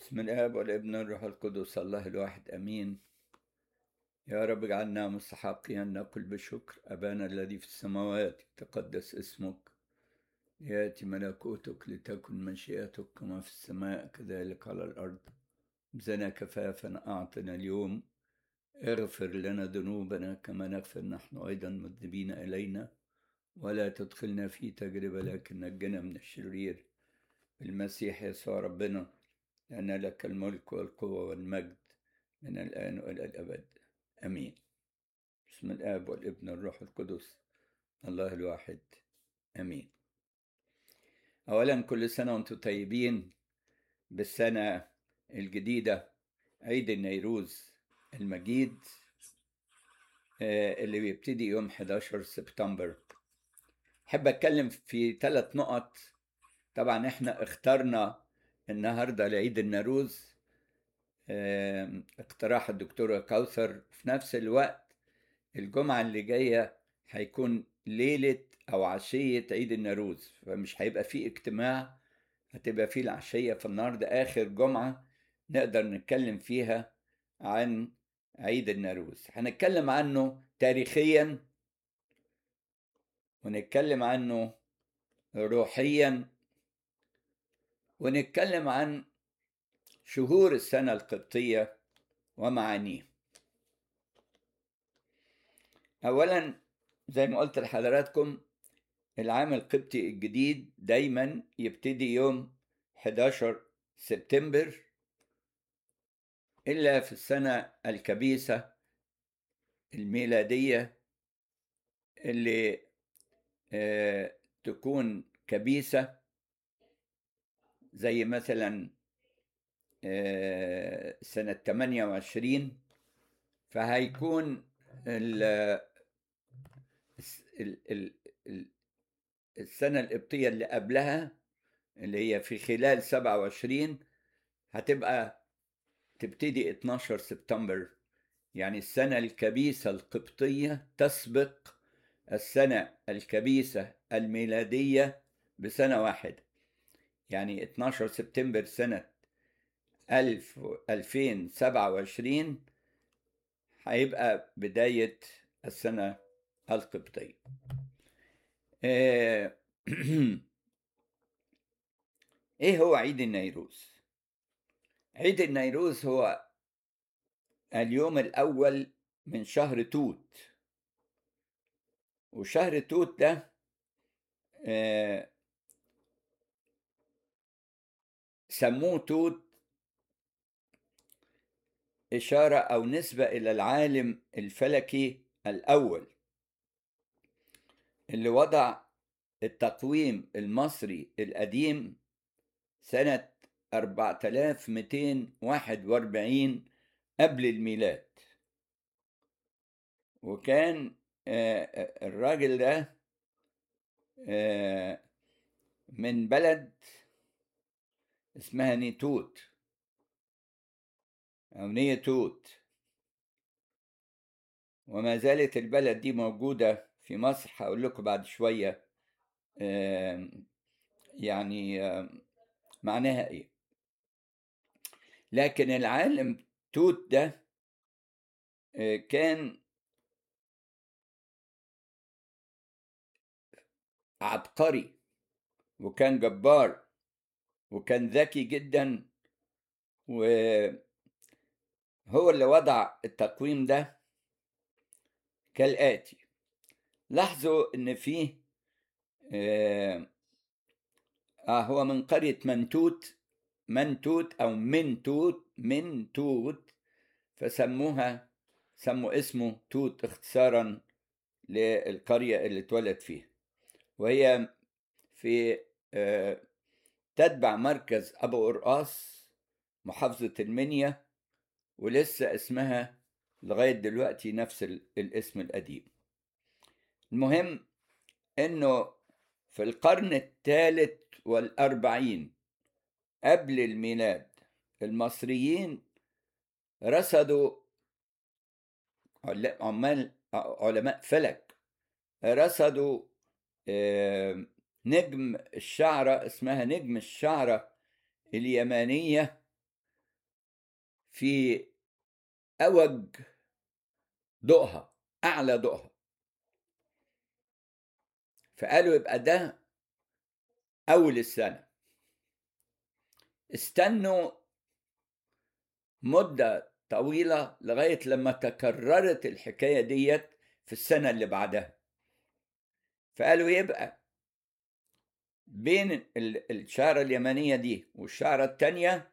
بسم الآب والابن والروح القدس الله الواحد أمين يا رب اجعلنا مستحقين أن نقول بشكر أبانا الذي في السماوات تقدس اسمك يأتي ملكوتك لتكن مشيئتك كما في السماء كذلك على الأرض زنا كفافا أعطنا اليوم اغفر لنا ذنوبنا كما نغفر نحن أيضا مذنبين إلينا ولا تدخلنا في تجربة لكن نجنا من الشرير بالمسيح يسوع ربنا لأن لك الملك والقوة والمجد من الآن وإلى الأبد أمين بسم الآب والابن والروح القدس الله الواحد أمين أولا كل سنة وأنتم طيبين بالسنة الجديدة عيد النيروز المجيد اللي بيبتدي يوم 11 سبتمبر أحب أتكلم في ثلاث نقط طبعا احنا اخترنا النهاردة لعيد النوروز اقتراح الدكتورة كوثر في نفس الوقت الجمعة اللي جاية هيكون ليلة أو عشية عيد النوروز فمش هيبقى فيه اجتماع هتبقى فيه العشية فالنهاردة آخر جمعة نقدر نتكلم فيها عن عيد النوروز هنتكلم عنه تاريخيا ونتكلم عنه روحيا ونتكلم عن شهور السنة القبطية ومعانيه أولا زي ما قلت لحضراتكم العام القبطي الجديد دايما يبتدي يوم 11 سبتمبر إلا في السنة الكبيسة الميلادية اللي آه تكون كبيسة زي مثلا آه سنة 28 فهيكون ال ال ال السنة القبطية اللي قبلها اللي هي في خلال 27 هتبقى تبتدي 12 سبتمبر يعني السنة الكبيسة القبطية تسبق السنة الكبيسة الميلادية بسنة واحدة يعني 12 سبتمبر سنة 1000 2027 هيبقى بداية السنة القبطية ايه هو عيد النيروز عيد النيروز هو اليوم الاول من شهر توت وشهر توت ده آه سموه توت إشارة أو نسبة إلى العالم الفلكي الأول اللي وضع التقويم المصري القديم سنة 4241 قبل الميلاد وكان الراجل ده من بلد اسمها نيتوت أو نيتوت وما زالت البلد دي موجودة في مصر هقول لكم بعد شوية يعني معناها ايه لكن العالم توت ده كان عبقري وكان جبار وكان ذكي جدا وهو اللي وضع التقويم ده كالآتي لاحظوا ان فيه آه, آه هو من قرية منتوت منتوت أو منتوت من توت فسموها سموا اسمه توت اختصارا للقرية اللي اتولد فيها وهي في آه تتبع مركز أبو قرقاص محافظة المنيا ولسه اسمها لغاية دلوقتي نفس الاسم القديم المهم انه في القرن الثالث والأربعين قبل الميلاد المصريين رصدوا عمال علماء فلك رصدوا نجم الشعرة اسمها نجم الشعرة اليمانية في أوج ضوءها أعلى ضوءها فقالوا يبقى ده أول السنة استنوا مدة طويلة لغاية لما تكررت الحكاية ديت في السنة اللي بعدها فقالوا يبقى بين الشعرة اليمنية دي والشعرة التانية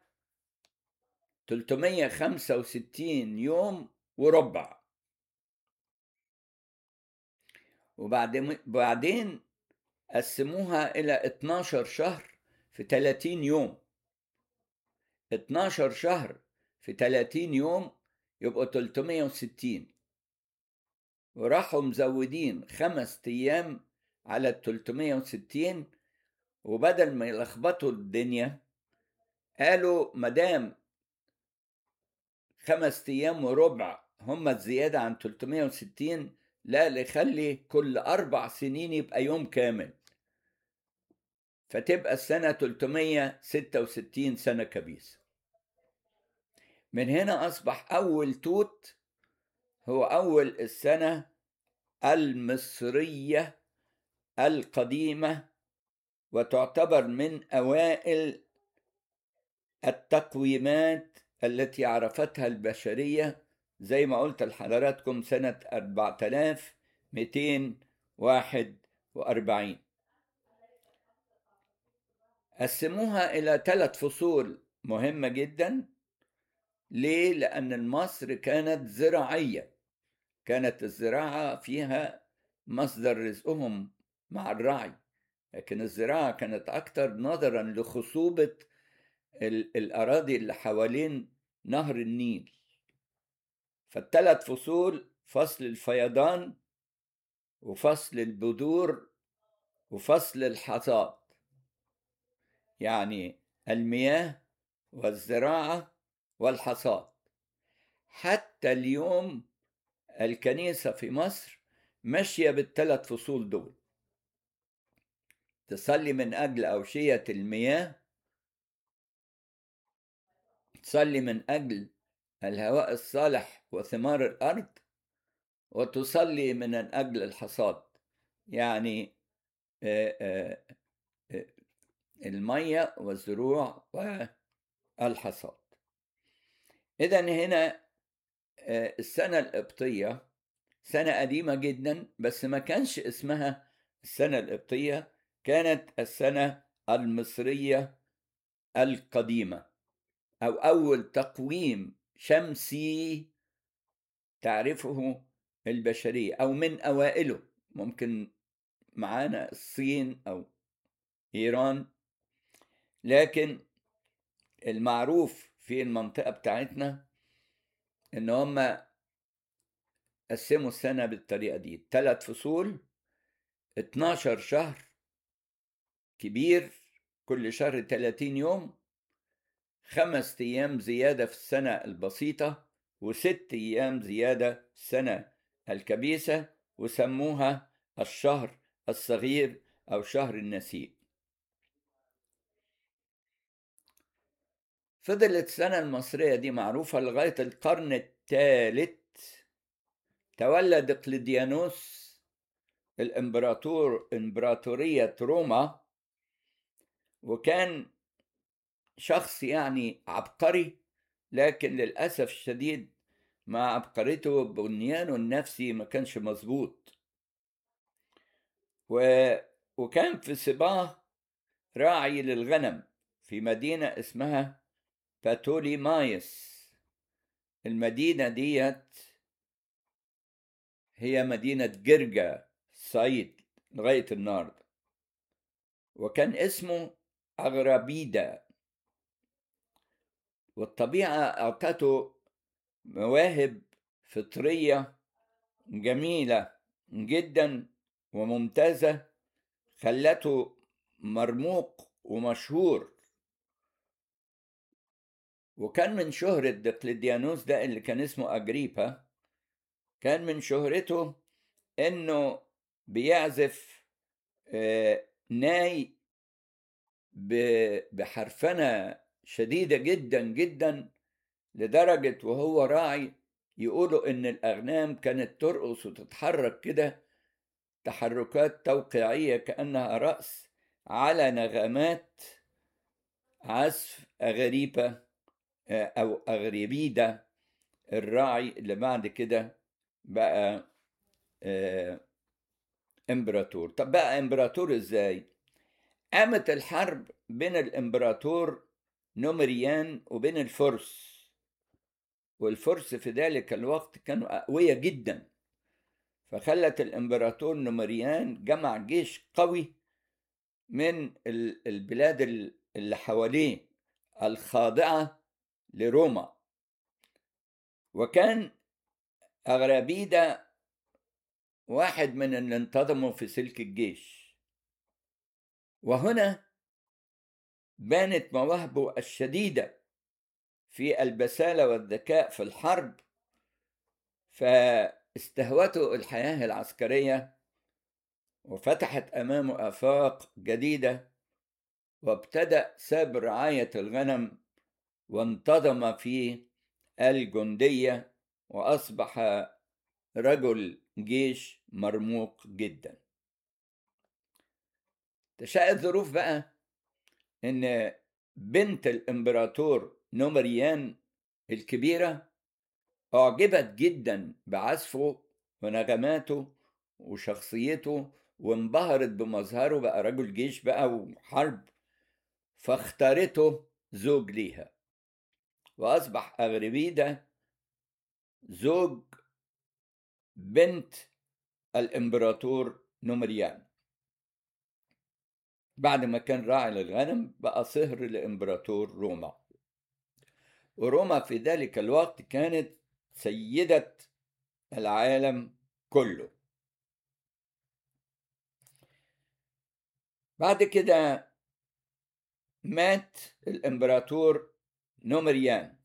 365 يوم وربع وبعدين بعدين قسموها إلى 12 شهر في 30 يوم 12 شهر في 30 يوم يبقوا 360 وراحوا مزودين خمس أيام على ال 360 وبدل ما يلخبطوا الدنيا قالوا مدام خمس أيام وربع هم الزيادة عن 360 لا نخلي كل أربع سنين يبقى يوم كامل فتبقى السنة 366 سنة كبيسة من هنا أصبح أول توت هو أول السنة المصرية القديمة وتعتبر من أوائل التقويمات التي عرفتها البشرية زي ما قلت لحضراتكم سنة 4241 قسموها إلى ثلاث فصول مهمة جدا ليه؟ لأن مصر كانت زراعية كانت الزراعة فيها مصدر رزقهم مع الرعي لكن الزراعة كانت أكثر نظرا لخصوبة الأراضي اللي حوالين نهر النيل فالثلاث فصول فصل الفيضان وفصل البذور وفصل الحصاد يعني المياه والزراعة والحصاد حتى اليوم الكنيسة في مصر ماشية بالثلاث فصول دول تصلي من أجل أوشية المياه تصلي من أجل الهواء الصالح وثمار الأرض وتصلي من أجل الحصاد يعني المية والزروع والحصاد إذا هنا السنة القبطية سنة قديمة جدا بس ما كانش اسمها السنة القبطية كانت السنة المصرية القديمة أو أول تقويم شمسي تعرفه البشرية أو من أوائله ممكن معانا الصين أو إيران لكن المعروف في المنطقة بتاعتنا إن هم قسموا السنة بالطريقة دي ثلاث فصول 12 شهر كبير كل شهر 30 يوم خمس أيام زيادة في السنة البسيطة وست أيام زيادة في السنة الكبيسة وسموها الشهر الصغير أو شهر النسيء فضلت السنة المصرية دي معروفة لغاية القرن الثالث تولى دقلديانوس الامبراطور امبراطورية روما وكان شخص يعني عبقري لكن للأسف الشديد مع عبقريته بنيانه النفسي ما كانش مظبوط و... وكان في صباه راعي للغنم في مدينة اسمها باتوليمايس المدينة ديت هي مدينة جرجا الصعيد لغاية النهاردة وكان اسمه أغرابيدا والطبيعة أعطته مواهب فطرية جميلة جدا وممتازة خلته مرموق ومشهور وكان من شهرة دقلديانوس ده اللي كان اسمه أجريبا كان من شهرته إنه بيعزف ناي بحرفنة شديدة جدا جدا لدرجة وهو راعي يقولوا إن الأغنام كانت ترقص وتتحرك كده تحركات توقيعية كأنها رأس على نغمات عزف أغريبة أو أغريبيدة الراعي اللي بعد كده بقى امبراطور طب بقى امبراطور ازاي قامت الحرب بين الامبراطور نومريان وبين الفرس والفرس في ذلك الوقت كانوا أقوياء جدا فخلت الامبراطور نومريان جمع جيش قوي من البلاد اللي حواليه الخاضعة لروما وكان أغرابيدا واحد من اللي انتظموا في سلك الجيش وهنا بانت مواهبه الشديدة في البسالة والذكاء في الحرب فاستهوته الحياة العسكرية وفتحت أمامه آفاق جديدة وابتدأ ساب رعاية الغنم وانتظم في الجندية وأصبح رجل جيش مرموق جدا تشاء الظروف بقى ان بنت الامبراطور نومريان الكبيرة أعجبت جدا بعزفه ونغماته وشخصيته وانبهرت بمظهره بقى رجل جيش بقى وحرب فاختارته زوج ليها وأصبح أغربيدة زوج بنت الإمبراطور نومريان بعد ما كان راعي للغنم بقى صهر لإمبراطور روما وروما في ذلك الوقت كانت سيدة العالم كله بعد كده مات الإمبراطور نومريان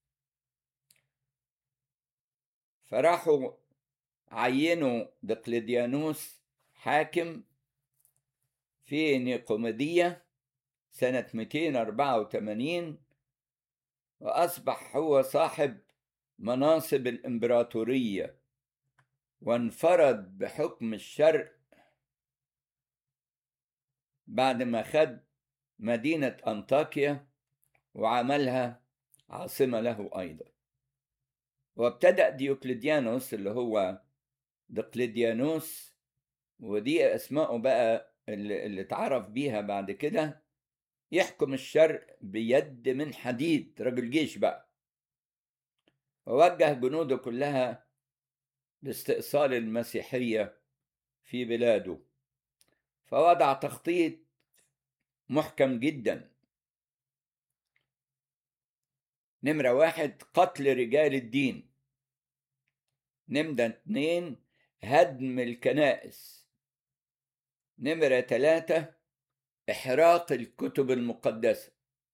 فراحوا عينوا دقلديانوس حاكم في نيقوميدية سنة 284 وأصبح هو صاحب مناصب الإمبراطورية وانفرد بحكم الشرق بعد ما خد مدينة أنطاكيا وعملها عاصمة له أيضا وابتدأ ديوكليديانوس اللي هو دقلديانوس ودي أسماءه بقى اللي, اللي اتعرف بيها بعد كده يحكم الشرق بيد من حديد رجل جيش بقى ووجه جنوده كلها لاستئصال المسيحية في بلاده فوضع تخطيط محكم جدا نمرة واحد قتل رجال الدين نمرة اتنين هدم الكنائس نمرة تلاتة إحراق الكتب المقدسة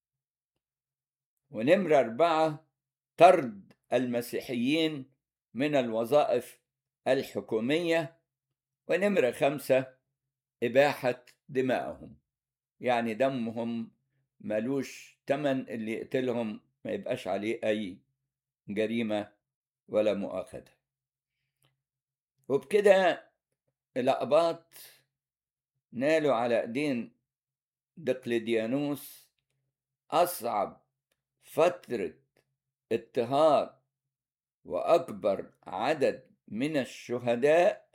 ونمرة أربعة طرد المسيحيين من الوظائف الحكومية ونمرة خمسة إباحة دمائهم يعني دمهم ملوش تمن اللي يقتلهم ما يبقاش عليه أي جريمة ولا مؤاخذة وبكده الأقباط نالوا على ايدين دقلديانوس أصعب فترة اضطهاد وأكبر عدد من الشهداء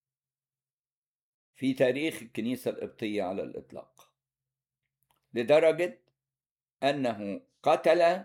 في تاريخ الكنيسة القبطية على الإطلاق لدرجة أنه قتل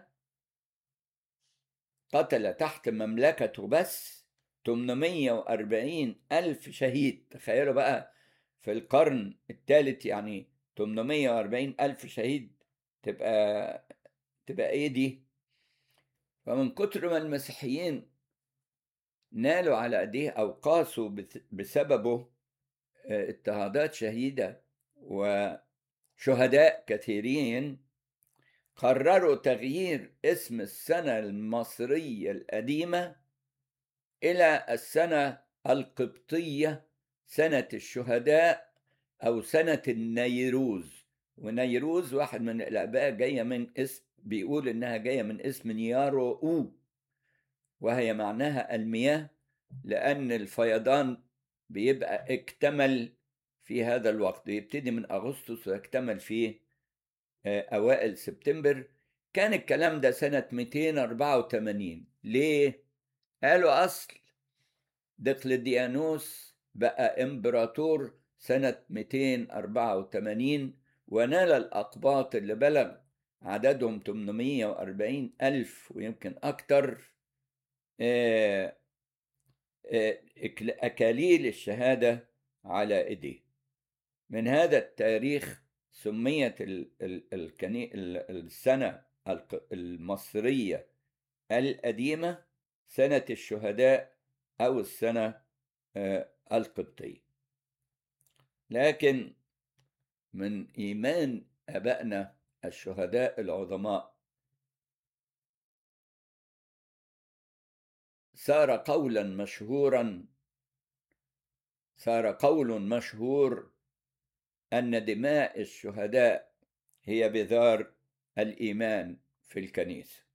قتل تحت مملكته بس 840 ألف شهيد تخيلوا بقى في القرن الثالث يعني 840 ألف شهيد تبقى تبقى إيه دي فمن كتر ما المسيحيين نالوا على أيديه أو قاسوا بسببه اضطهادات شديدة وشهداء كثيرين قرروا تغيير اسم السنة المصرية القديمة إلى السنة القبطية سنة الشهداء أو سنة النيروز ونيروز واحد من الآباء جاية من اسم بيقول إنها جاية من اسم نيارو أو وهي معناها المياه لأن الفيضان بيبقى اكتمل في هذا الوقت يبتدي من أغسطس ويكتمل في أوائل سبتمبر كان الكلام ده سنة 284 ليه؟ قالوا أصل دقلديانوس بقى إمبراطور سنة 284 ونال الأقباط اللي بلغ عددهم 840 ألف ويمكن أكتر أكاليل الشهادة على إيديه من هذا التاريخ سميت السنة المصرية القديمة سنة الشهداء أو السنة القبطية لكن من إيمان أبائنا الشهداء العظماء صار قولا مشهورا صار قول مشهور أن دماء الشهداء هي بذار الإيمان في الكنيسة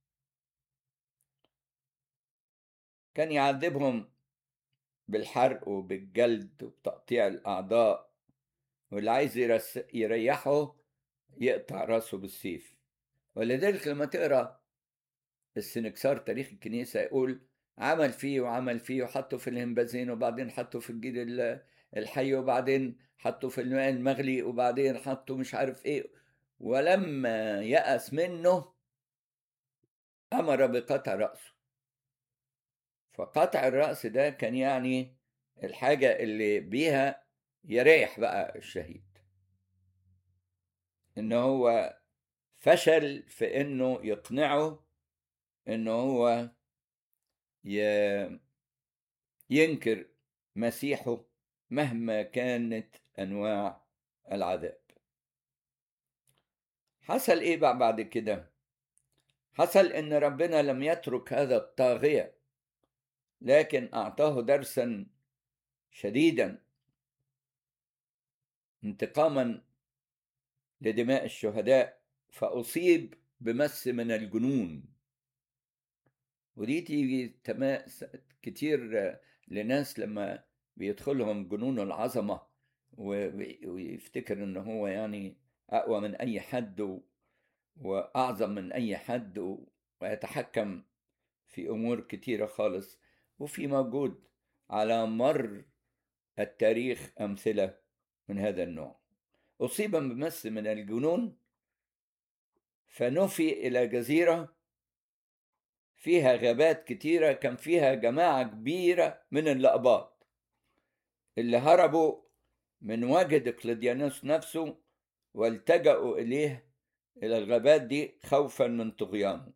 كان يعذبهم بالحرق وبالجلد وبتقطيع الأعضاء واللي عايز يريحه يقطع راسه بالسيف ولذلك لما تقرا السنكسار تاريخ الكنيسة يقول عمل فيه وعمل فيه وحطه في الهمبازين وبعدين حطه في الجيل الحي وبعدين حطه في الماء المغلي وبعدين حطه مش عارف ايه ولما يأس منه أمر بقطع رأسه فقطع الرأس ده كان يعني الحاجة اللي بيها يريح بقى الشهيد إن هو فشل في إنه يقنعه إنه هو ينكر مسيحه مهما كانت أنواع العذاب حصل إيه بقى بعد كده حصل إن ربنا لم يترك هذا الطاغية لكن أعطاه درسا شديدا انتقاما لدماء الشهداء فأصيب بمس من الجنون ودي تيجي تما كتير لناس لما بيدخلهم جنون العظمة ويفتكر ان هو يعني اقوى من اي حد واعظم من اي حد ويتحكم في امور كتيرة خالص وفي موجود على مر التاريخ امثلة من هذا النوع اصيب بمس من الجنون فنفي الى جزيره فيها غابات كتيرة كان فيها جماعة كبيرة من الأقباط اللي هربوا من وجه دقلديانوس نفسه والتجأوا إليه إلى الغابات دي خوفا من طغيانه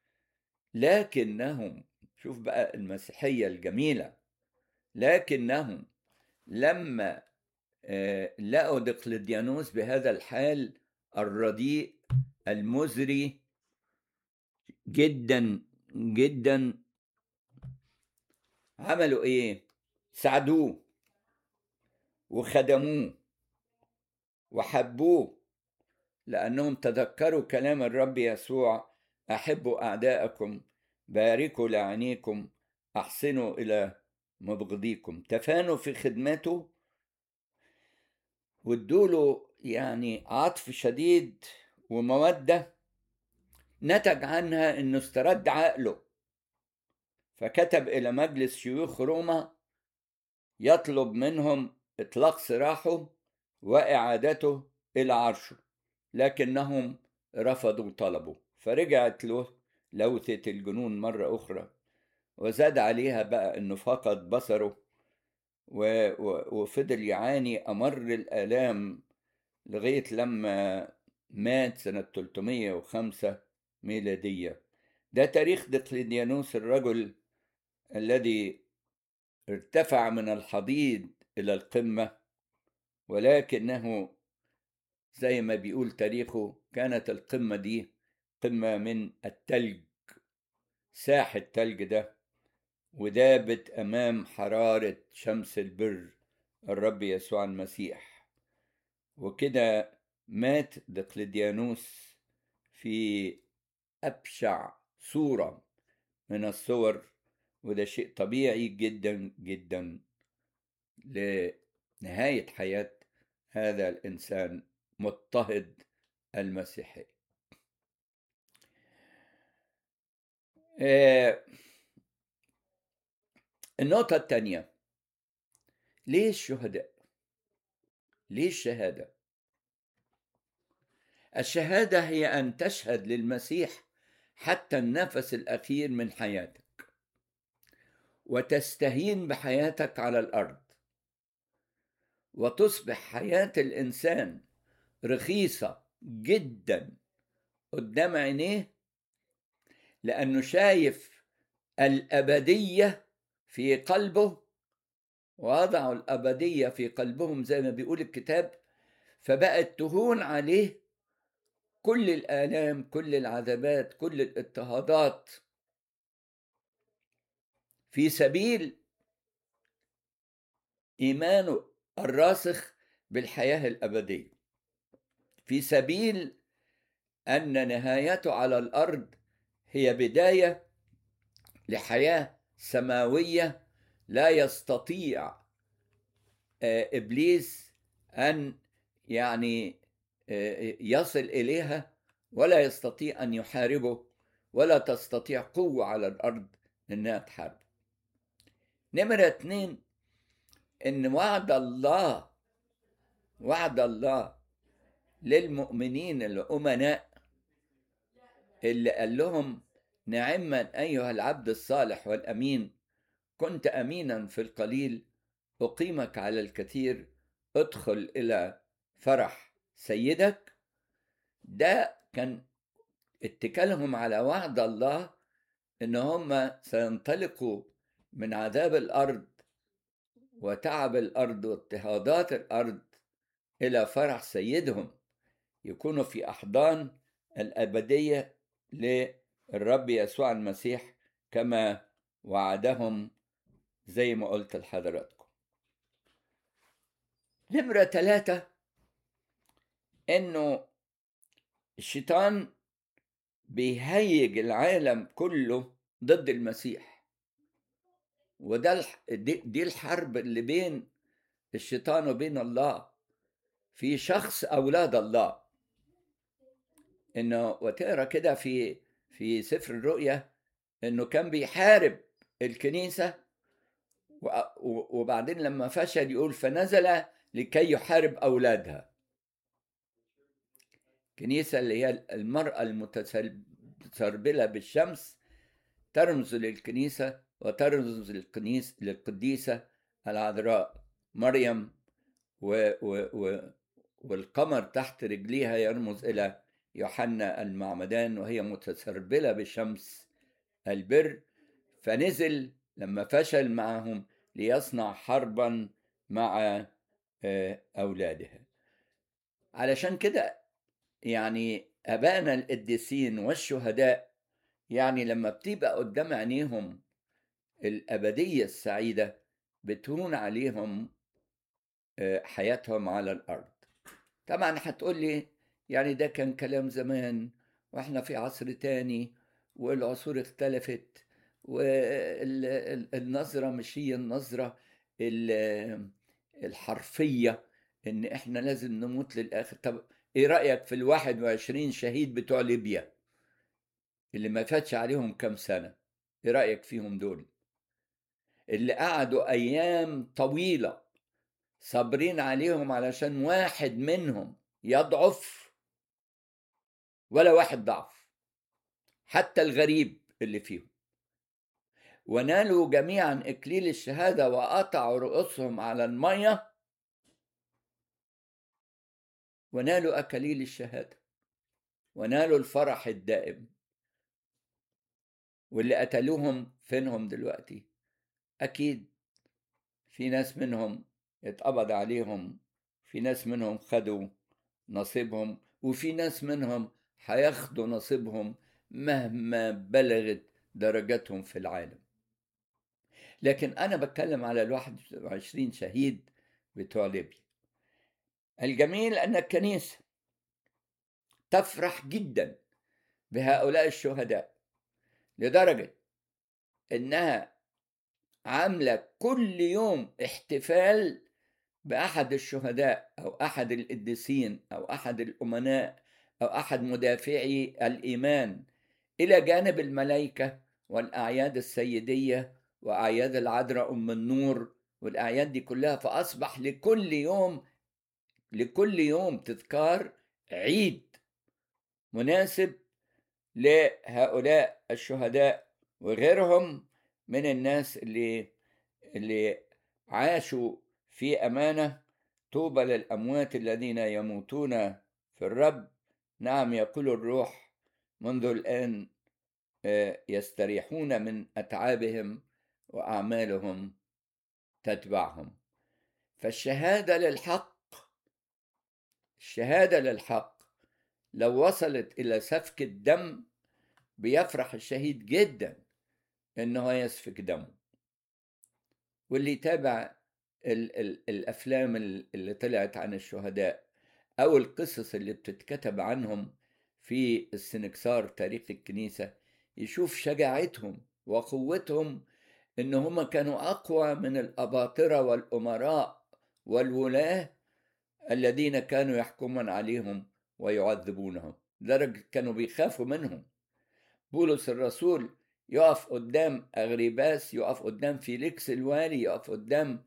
لكنهم شوف بقى المسيحية الجميلة لكنهم لما لقوا دقلديانوس بهذا الحال الرديء المزري جدا جدا عملوا ايه ساعدوه وخدموه وحبوه لانهم تذكروا كلام الرب يسوع احبوا اعداءكم باركوا لعينيكم احسنوا الى مبغضيكم تفانوا في خدمته وادوله يعني عطف شديد وموده نتج عنها انه استرد عقله فكتب الى مجلس شيوخ روما يطلب منهم اطلاق سراحه واعادته الى عرشه لكنهم رفضوا طلبه فرجعت له لوثة الجنون مرة أخرى وزاد عليها بقى إنه فقد بصره و... و... وفضل يعاني أمر الآلام لغاية لما مات سنة 305 ميلادية ده تاريخ دقلديانوس الرجل الذي ارتفع من الحضيض إلى القمة ولكنه زي ما بيقول تاريخه كانت القمة دي قمة من التلج ساح التلج ده ودابت أمام حرارة شمس البر الرب يسوع المسيح وكده مات دقلديانوس في أبشع صورة من الصور وده شيء طبيعي جدا جدا لنهاية حياة هذا الإنسان مضطهد المسيحي النقطة الثانية ليه الشهداء؟ ليه الشهادة؟ الشهادة هي أن تشهد للمسيح حتى النفس الأخير من حياتك وتستهين بحياتك على الأرض وتصبح حياة الإنسان رخيصة جدا قدام عينيه لأنه شايف الأبدية في قلبه ووضعوا الأبدية في قلبهم زي ما بيقول الكتاب فبقت تهون عليه كل الآلام كل العذابات كل الاضطهادات في سبيل إيمانه الراسخ بالحياة الأبدية في سبيل أن نهايته على الأرض هي بداية لحياة سماوية لا يستطيع إبليس أن يعني يصل إليها ولا يستطيع أن يحاربه ولا تستطيع قوة على الأرض إنها تحاربه نمرة اتنين إن وعد الله وعد الله للمؤمنين الأمناء اللي قال لهم نعما أيها العبد الصالح والأمين كنت أمينا في القليل أقيمك على الكثير ادخل إلى فرح سيدك ده كان اتكالهم على وعد الله ان هم سينطلقوا من عذاب الارض وتعب الارض واضطهادات الارض الى فرح سيدهم يكونوا في احضان الابديه للرب يسوع المسيح كما وعدهم زي ما قلت لحضراتكم نمرة ثلاثة انه الشيطان بيهيج العالم كله ضد المسيح وده دي الحرب اللي بين الشيطان وبين الله في شخص اولاد الله انه وتقرا كده في في سفر الرؤيا انه كان بيحارب الكنيسه وبعدين لما فشل يقول فنزل لكي يحارب اولادها الكنيسة اللي هي المرأة المتسربلة بالشمس ترمز للكنيسة وترمز للكنيس للقديسة العذراء مريم و و و والقمر تحت رجليها يرمز إلى يوحنا المعمدان وهي متسربلة بشمس البر فنزل لما فشل معهم ليصنع حربا مع أولادها علشان كده يعني أبائنا القديسين والشهداء يعني لما بتبقى قدام عينيهم الأبدية السعيدة بتهون عليهم حياتهم على الأرض طبعا هتقول لي يعني ده كان كلام زمان واحنا في عصر تاني والعصور اختلفت والنظرة مش هي النظرة الحرفية ان احنا لازم نموت للآخر طب ايه رأيك في الواحد وعشرين شهيد بتوع ليبيا اللي ما فاتش عليهم كام سنة ايه رأيك فيهم دول اللي قعدوا ايام طويلة صابرين عليهم علشان واحد منهم يضعف ولا واحد ضعف حتى الغريب اللي فيهم ونالوا جميعا اكليل الشهاده وقطعوا رؤوسهم على الميه ونالوا اكاليل الشهاده ونالوا الفرح الدائم واللي قتلوهم فينهم دلوقتي اكيد في ناس منهم اتقبض عليهم في ناس منهم خدوا نصيبهم وفي ناس منهم هياخدوا نصيبهم مهما بلغت درجاتهم في العالم لكن أنا بتكلم على الواحد وعشرين شهيد بتوع ليبيا الجميل أن الكنيسة تفرح جدا بهؤلاء الشهداء لدرجة إنها عاملة كل يوم احتفال بأحد الشهداء أو أحد القديسين أو أحد الأمناء أو أحد مدافعي الإيمان إلى جانب الملائكة والأعياد السيدية وأعياد العذراء أم النور والأعياد دي كلها فأصبح لكل يوم لكل يوم تذكار عيد مناسب لهؤلاء الشهداء وغيرهم من الناس اللي اللي عاشوا في أمانة طوبى للأموات الذين يموتون في الرب نعم يقول الروح منذ الآن يستريحون من أتعابهم وأعمالهم تتبعهم فالشهادة للحق الشهادة للحق لو وصلت إلى سفك الدم بيفرح الشهيد جدا إنه يسفك دمه واللي يتابع ال ال الأفلام اللي طلعت عن الشهداء أو القصص اللي بتتكتب عنهم في السنكسار تاريخ الكنيسة يشوف شجاعتهم وقوتهم إن هم كانوا أقوى من الأباطرة والأمراء والولاة الذين كانوا يحكمون عليهم ويعذبونهم لدرجة كانوا بيخافوا منهم بولس الرسول يقف قدام أغريباس يقف قدام فيليكس الوالي يقف قدام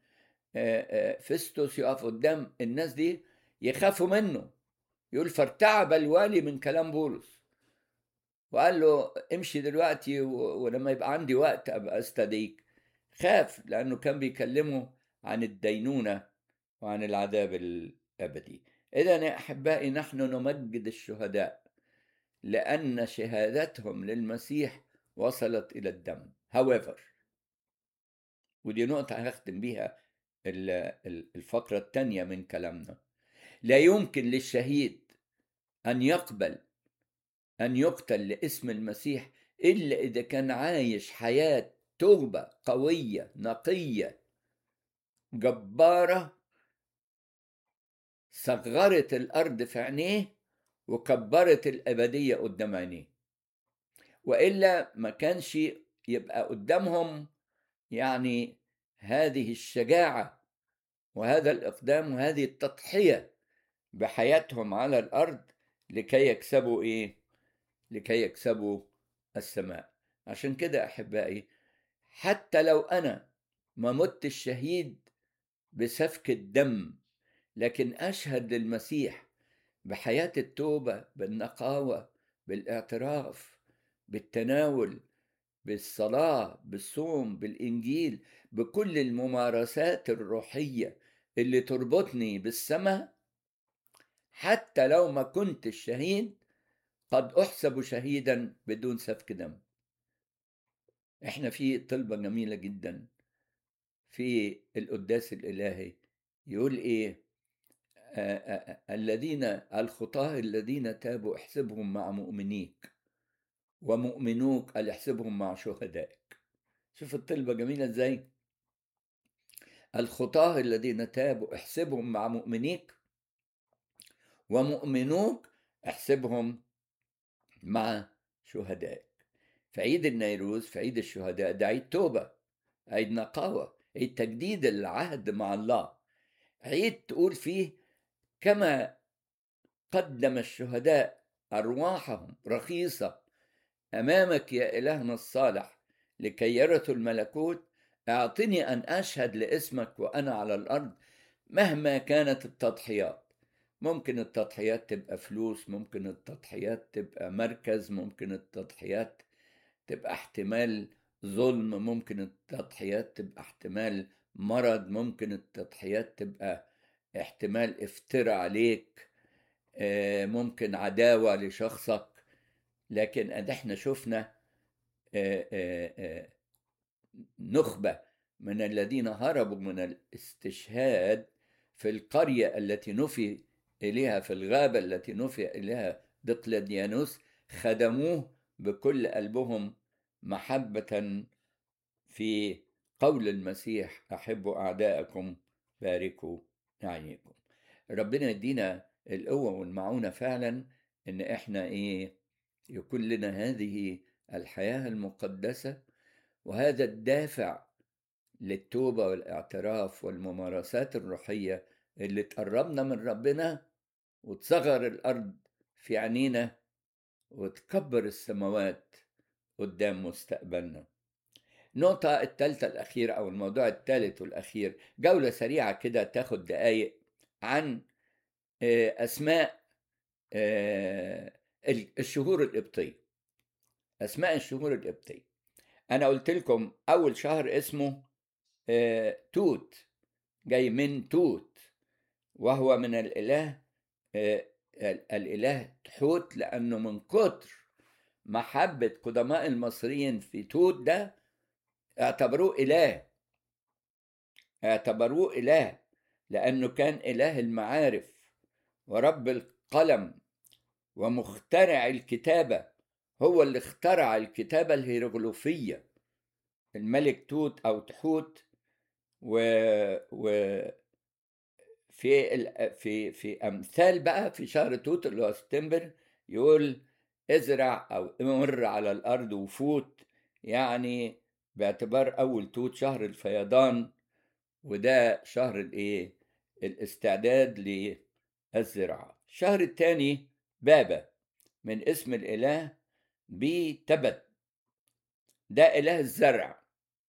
فيستوس يقف قدام الناس دي يخافوا منه يقول فارتعب الوالي من كلام بولس وقال له امشي دلوقتي ولما يبقى عندي وقت ابقى استدعيك خاف لانه كان بيكلمه عن الدينونه وعن العذاب الابدي اذا يا احبائي نحن نمجد الشهداء لان شهادتهم للمسيح وصلت الى الدم however ودي نقطه هختم بيها الفقره الثانيه من كلامنا لا يمكن للشهيد ان يقبل أن يقتل لاسم المسيح إلا إذا كان عايش حياة توبة قوية نقية جبارة صغرت الأرض في عينيه وكبرت الأبدية قدام عينيه وإلا ما كانش يبقى قدامهم يعني هذه الشجاعة وهذا الإقدام وهذه التضحية بحياتهم على الأرض لكي يكسبوا إيه؟ لكي يكسبوا السماء عشان كده احبائي حتى لو انا ما مت الشهيد بسفك الدم لكن اشهد للمسيح بحياه التوبه بالنقاوه بالاعتراف بالتناول بالصلاه بالصوم بالانجيل بكل الممارسات الروحيه اللي تربطني بالسماء حتى لو ما كنت الشهيد قد احسب شهيدا بدون سفك دم احنا في طلبة جميلة جدا في القداس الإلهي يقول إيه آآ آآ الذين الخطاة الذين تابوا احسبهم مع مؤمنيك ومؤمنوك قال احسبهم مع شهدائك شوف الطلبة جميلة ازاي الخطاة الذين تابوا احسبهم مع مؤمنيك ومؤمنوك احسبهم مع شهدائك في عيد النيروز في عيد الشهداء ده عيد توبة عيد نقاوة عيد تجديد العهد مع الله عيد تقول فيه كما قدم الشهداء أرواحهم رخيصة أمامك يا إلهنا الصالح لكي يرثوا الملكوت أعطني أن أشهد لاسمك وأنا على الأرض مهما كانت التضحيات ممكن التضحيات تبقى فلوس ممكن التضحيات تبقى مركز ممكن التضحيات تبقى احتمال ظلم ممكن التضحيات تبقى احتمال مرض ممكن التضحيات تبقى احتمال افتراء عليك ممكن عداوة لشخصك لكن احنا شفنا نخبة من الذين هربوا من الاستشهاد في القرية التي نفي إليها في الغابة التي نفي إليها دقلديانوس خدموه بكل قلبهم محبة في قول المسيح أحبوا أعداءكم باركوا نعيكم ربنا يدينا القوة والمعونة فعلا إن إحنا إيه يكون لنا هذه الحياة المقدسة وهذا الدافع للتوبة والاعتراف والممارسات الروحية اللي تقربنا من ربنا وتصغر الأرض في عينينا وتكبر السماوات قدام مستقبلنا النقطة الثالثة الأخيرة أو الموضوع الثالث والأخير جولة سريعة كده تاخد دقايق عن أسماء الشهور القبطية أسماء الشهور القبطية أنا قلت لكم أول شهر اسمه توت جاي من توت وهو من الإله الإله تحوت لأنه من كتر محبة قدماء المصريين في توت ده اعتبروه إله اعتبروه إله لأنه كان إله المعارف ورب القلم ومخترع الكتابة هو اللي اخترع الكتابة الهيروغليفية الملك توت أو تحوت و, و في ال... في في امثال بقى في شهر توت اللي هو سبتمبر يقول ازرع او امر على الارض وفوت يعني باعتبار اول توت شهر الفيضان وده شهر الايه الاستعداد للزراعه الشهر الثاني بابا من اسم الاله بتبت ده اله الزرع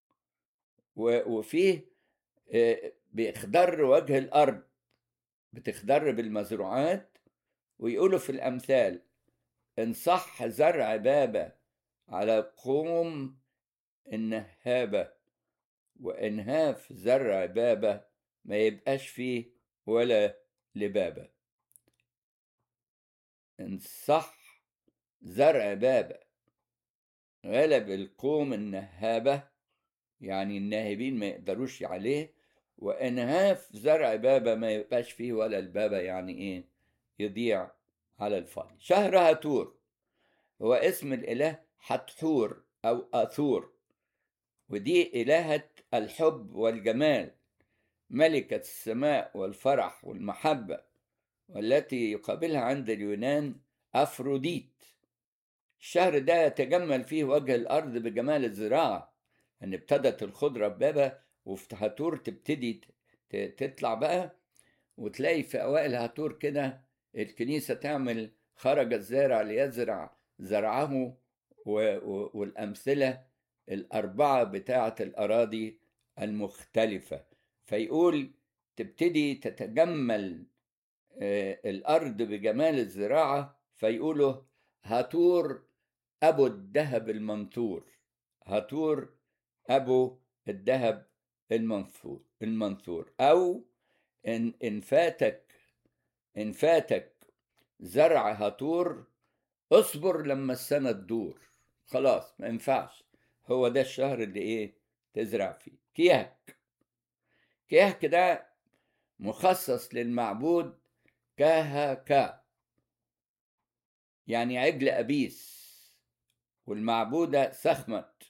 وفيه بيخضر وجه الارض بتخضر بالمزروعات ويقولوا في الامثال ان صح زرع بابا على قوم النهابه وانهاف زرع بابا ما يبقاش فيه ولا لبابا ان صح زرع بابا غلب القوم النهابه يعني الناهبين ما يقدروش عليه وانهاف زرع بابا ما يبقاش فيه ولا البابا يعني ايه يضيع على الفاضي شهر هاتور هو اسم الاله حتحور او اثور ودي الهه الحب والجمال ملكه السماء والفرح والمحبه والتي يقابلها عند اليونان افروديت الشهر ده يتجمل فيه وجه الارض بجمال الزراعه ان ابتدت الخضره ببابا وفي هاتور تبتدي تطلع بقى وتلاقي في اوائل هاتور كده الكنيسه تعمل خرج الزارع ليزرع زرعه والامثله الاربعه بتاعه الاراضي المختلفه فيقول تبتدي تتجمل الارض بجمال الزراعه فيقولوا هاتور ابو الذهب المنثور هاتور ابو الذهب المنثور المنثور او ان ان فاتك ان فاتك زرع هاتور اصبر لما السنه تدور خلاص ما ينفعش هو ده الشهر اللي ايه تزرع فيه كيهك كيهك ده مخصص للمعبود كاهكا يعني عجل أبيس والمعبودة سخمت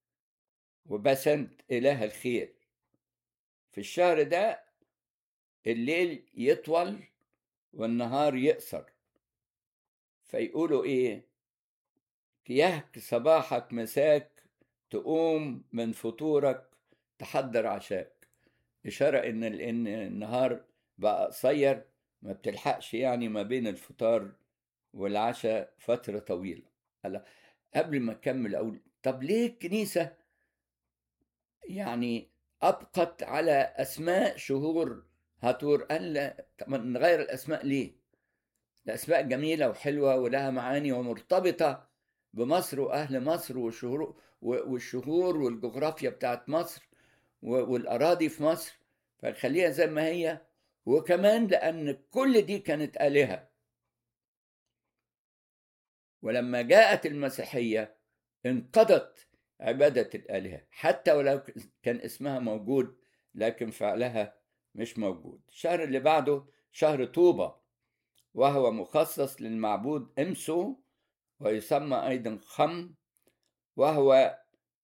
وبسنت إله الخير في الشهر ده الليل يطول والنهار يقصر فيقولوا ايه كيهك صباحك مساك تقوم من فطورك تحضر عشاك إشارة إن إن النهار بقى قصير ما بتلحقش يعني ما بين الفطار والعشاء فترة طويلة هلا قبل ما أكمل أقول طب ليه الكنيسة يعني أبقت على أسماء شهور هاتور قال لا طب نغير الأسماء ليه؟ الأسماء جميلة وحلوة ولها معاني ومرتبطة بمصر وأهل مصر والشهور والشهور والجغرافيا بتاعت مصر والأراضي في مصر فنخليها زي ما هي وكمان لأن كل دي كانت آلهة ولما جاءت المسيحية انقضت عبادة الآلهة حتى ولو كان اسمها موجود لكن فعلها مش موجود الشهر اللي بعده شهر طوبة وهو مخصص للمعبود امسو ويسمى أيضا خم وهو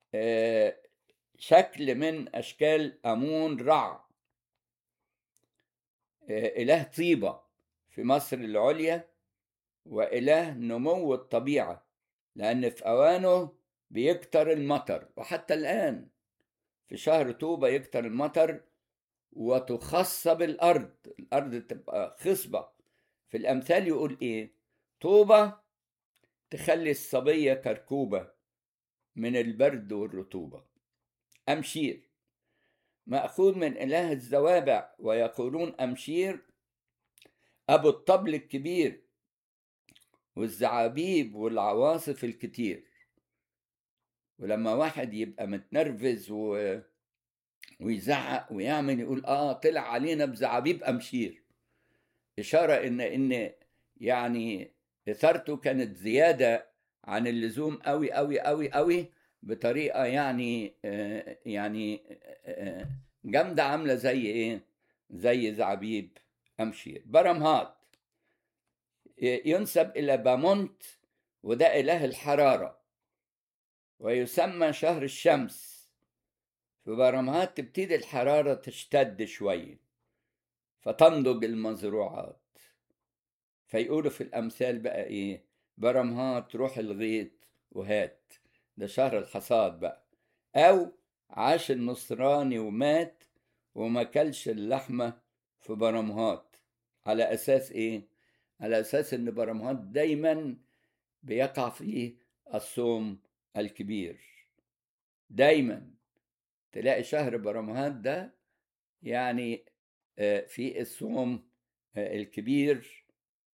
شكل من أشكال أمون رع إله طيبة في مصر العليا وإله نمو الطبيعة لأن في أوانه بيكتر المطر وحتى الآن في شهر طوبة يكتر المطر وتخصب الأرض الأرض تبقى خصبة في الأمثال يقول إيه طوبة تخلي الصبية كركوبة من البرد والرطوبة أمشير مأخوذ من إله الزوابع ويقولون أمشير أبو الطبل الكبير والزعابيب والعواصف الكتير ولما واحد يبقى متنرفز و... ويزعق ويعمل يقول اه طلع علينا بزعابيب امشير اشاره ان ان يعني اثارته كانت زياده عن اللزوم قوي قوي قوي قوي بطريقه يعني آه يعني آه جامده عامله زي ايه زي زعابيب امشير برمهات ينسب الى بامونت وده اله الحراره ويسمى شهر الشمس في برمهات تبتدي الحرارة تشتد شوية فتنضج المزروعات فيقولوا في الأمثال بقى إيه برمهات روح الغيط وهات ده شهر الحصاد بقى أو عاش النصراني ومات وما كلش اللحمة في برمهات على أساس إيه؟ على أساس إن برمهات دايما بيقع فيه الصوم الكبير دايما تلاقي شهر برمهات ده يعني في الصوم الكبير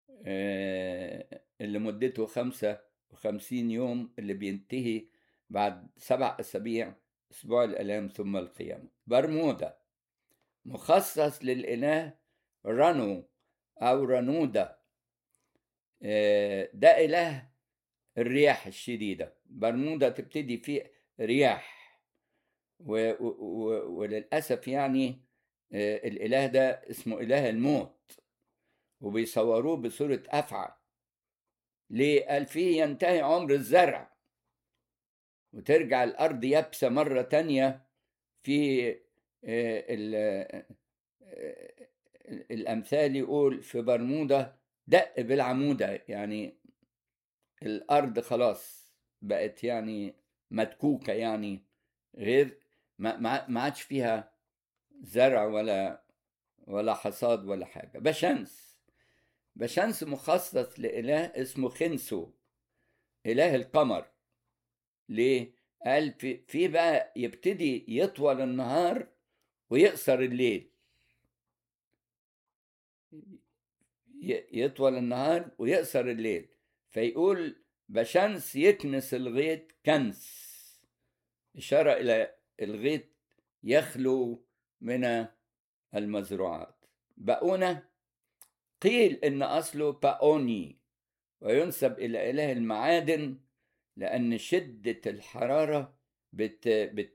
اللي مدته خمسة وخمسين يوم اللي بينتهي بعد سبع أسابيع أسبوع الألام ثم القيامة برمودا مخصص للإله رانو أو رانودا ده إله الرياح الشديدة برمودا تبتدي فيه رياح و و وللأسف يعني الإله ده اسمه إله الموت وبيصوروه بصورة أفعى ليه؟ قال فيه ينتهي عمر الزرع وترجع الأرض يابسة مرة تانية في الأمثال يقول في برمودا دق بالعمودة يعني الأرض خلاص بقت يعني مدكوكة يعني غير ما ما عادش فيها زرع ولا ولا حصاد ولا حاجة بشمس بشمس مخصص لإله اسمه خنسو إله القمر ليه؟ قال في, في بقى يبتدي يطول النهار ويقصر الليل يطول النهار ويقصر الليل فيقول بشمس يكنس الغيط كنس إشارة إلى الغيط يخلو من المزروعات بقونة قيل إن أصله باوني وينسب إلى إله المعادن لأن شدة الحرارة بت بت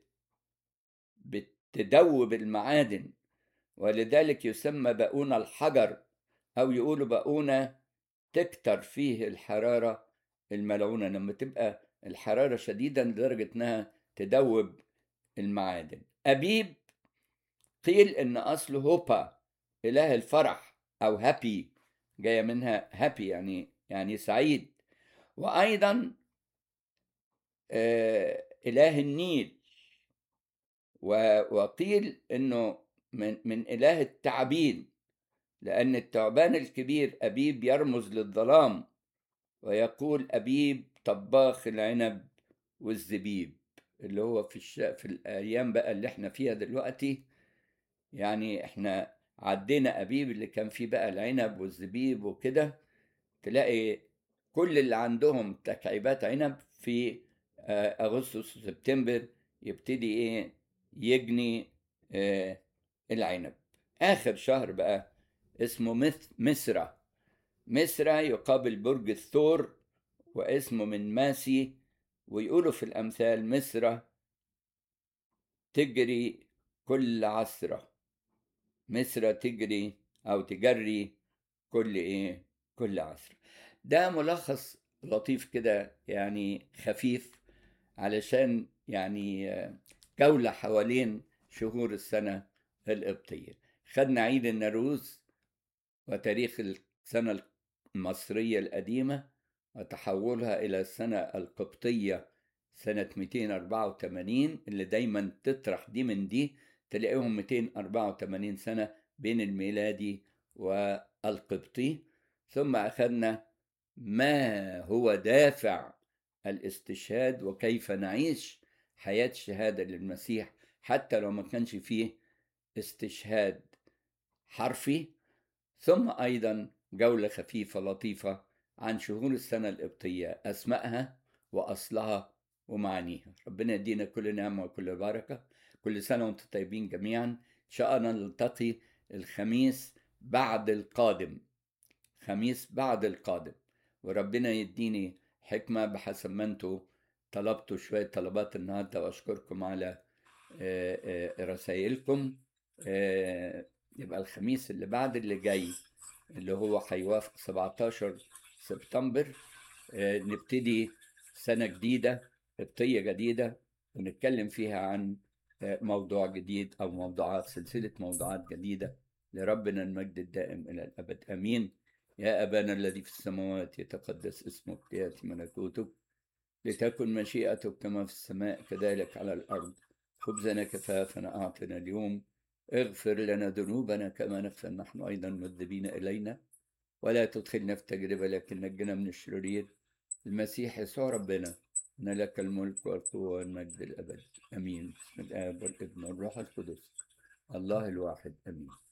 بتدوب المعادن ولذلك يسمى بقونة الحجر أو يقولوا بقونة تكتر فيه الحرارة الملعونة لما تبقى الحرارة شديدة لدرجة إنها تدوب المعادن أبيب قيل إن أصله هوبا إله الفرح أو هابي جاية منها هابي يعني يعني سعيد وأيضا آه إله النيل وقيل إنه من من إله التعابين لأن الثعبان الكبير أبيب يرمز للظلام ويقول أبيب طباخ العنب والزبيب اللي هو في الش... في الأيام بقى اللي احنا فيها دلوقتي يعني احنا عدينا أبيب اللي كان فيه بقى العنب والزبيب وكده تلاقي كل اللي عندهم تكعيبات عنب في أغسطس وسبتمبر يبتدي إيه يجني آه العنب آخر شهر بقى اسمه مث مصرة مصرة يقابل برج الثور واسمه من ماسي ويقولوا في الأمثال مصرة تجري كل عصرة مصرة تجري أو تجري كل إيه كل عصر ده ملخص لطيف كده يعني خفيف علشان يعني جولة حوالين شهور السنة القبطية خدنا عيد النوروز وتاريخ السنة المصرية القديمة وتحولها إلى السنة القبطية سنة 284 اللي دايما تطرح دي من دي تلاقيهم 284 سنة بين الميلادي والقبطي ثم أخذنا ما هو دافع الاستشهاد وكيف نعيش حياة شهادة للمسيح حتى لو ما كانش فيه استشهاد حرفي ثم أيضا جولة خفيفة لطيفة عن شهور السنة القبطية أسمائها وأصلها ومعانيها ربنا يدينا كل نعمة وكل بركة كل سنة وانتم طيبين جميعا إن شاء الله نلتقي الخميس بعد القادم خميس بعد القادم وربنا يديني حكمة بحسب ما انتوا طلبتوا شوية طلبات النهاردة وأشكركم على رسائلكم يبقى الخميس اللي بعد اللي جاي اللي هو هيوافق 17 سبتمبر نبتدي سنة جديدة قبطية جديدة ونتكلم فيها عن موضوع جديد أو موضوعات سلسلة موضوعات جديدة لربنا المجد الدائم إلى الأبد أمين يا أبانا الذي في السماوات يتقدس اسمك ليأتي ملكوتك لتكن مشيئتك كما في السماء كذلك على الأرض خبزنا كفافنا أعطنا اليوم اغفر لنا ذنوبنا كما نغفر نحن أيضا مذنبين إلينا ولا تدخلنا في تجربة لكن نجنا من الشرير المسيح يسوع ربنا إن لك الملك والقوة والمجد الأبد أمين بسم الآب والابن والروح القدس الله الواحد أمين